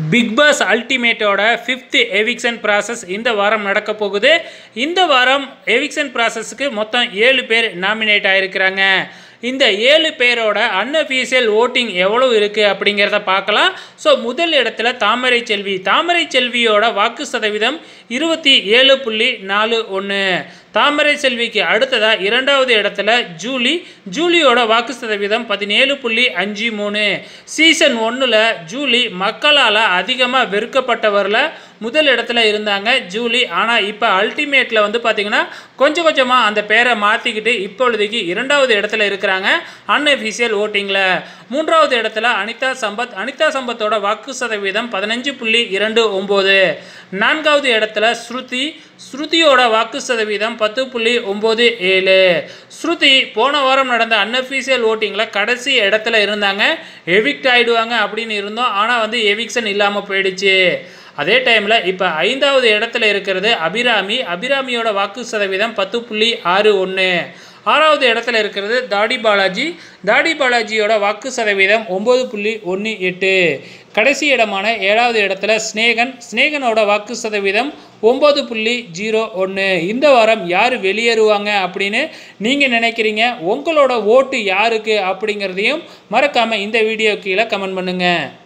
big Boss அல்டிமேட்டோட fifth eviction process இந்த வாரம் நடக்க போகுது இந்த வாரம் எவிக்ஷன் ப்ராசஸ்க்கு மொத்தம் ஏழு பேர் நாமினேட் ஆயிருக்கிறாங்க இந்த ஏழு பேரோட அன்அஃபீஷியல் ஓட்டிங் எவ்வளோ இருக்குது அப்படிங்கிறத பார்க்கலாம் ஸோ முதல் இடத்துல தாமரை செல்வி தாமரை செல்வியோட வாக்கு சதவீதம் இருபத்தி ஏழு புள்ளி நாலு ஒன்று தாமரை செல்விக்கு அடுத்ததாக இரண்டாவது இடத்துல ஜூலி ஜூலியோட வாக்கு சதவீதம் பதினேழு புள்ளி அஞ்சு மூணு சீசன் ஒன்றில் ஜூலி மக்களால் அதிகமாக வெறுக்கப்பட்டவரில் முதல் இடத்துல இருந்தாங்க ஜூலி ஆனால் இப்போ அல்டிமேட்டில் வந்து பார்த்திங்கன்னா கொஞ்சம் கொஞ்சமாக அந்த பேரை மாற்றிக்கிட்டு இப்பொழுதைக்கு இரண்டாவது இடத்துல இருக்கிறாங்க அன்அஃபிஷியல் ஓட்டிங்கில் மூன்றாவது இடத்துல அனிதா சம்பத் அனிதா சம்பத்தோட வாக்கு சதவீதம் பதினஞ்சு புள்ளி இரண்டு ஒம்பது நான்காவது இடத்துல ஸ்ருதி ஸ்ருதியோட வாக்கு சதவீதம் பத்து புள்ளி ஒம்பது ஏழு ஸ்ருதி போன வாரம் நடந்த அன்அஃபீஷியல் ஓட்டிங்கில் கடைசி இடத்துல இருந்தாங்க எவிக்ட் ஆகிடுவாங்க அப்படின்னு இருந்தோம் ஆனால் வந்து எவிக்ஷன் இல்லாமல் போயிடுச்சு அதே டைமில் இப்போ ஐந்தாவது இடத்துல இருக்கிறது அபிராமி அபிராமியோட வாக்கு சதவீதம் பத்து புள்ளி ஆறு ஒன்று ஆறாவது இடத்துல இருக்கிறது தாடி பாலாஜி தாடி பாலாஜியோட வாக்கு சதவீதம் ஒம்பது புள்ளி ஒன்று எட்டு கடைசி இடமான ஏழாவது இடத்துல ஸ்னேகன் ஸ்னேகனோட வாக்கு சதவீதம் ஒம்பது புள்ளி ஜீரோ ஒன்று இந்த வாரம் யார் வெளியேறுவாங்க அப்படின்னு நீங்கள் நினைக்கிறீங்க உங்களோட ஓட்டு யாருக்கு அப்படிங்கிறதையும் மறக்காமல் இந்த வீடியோ கீழே கமெண்ட் பண்ணுங்கள்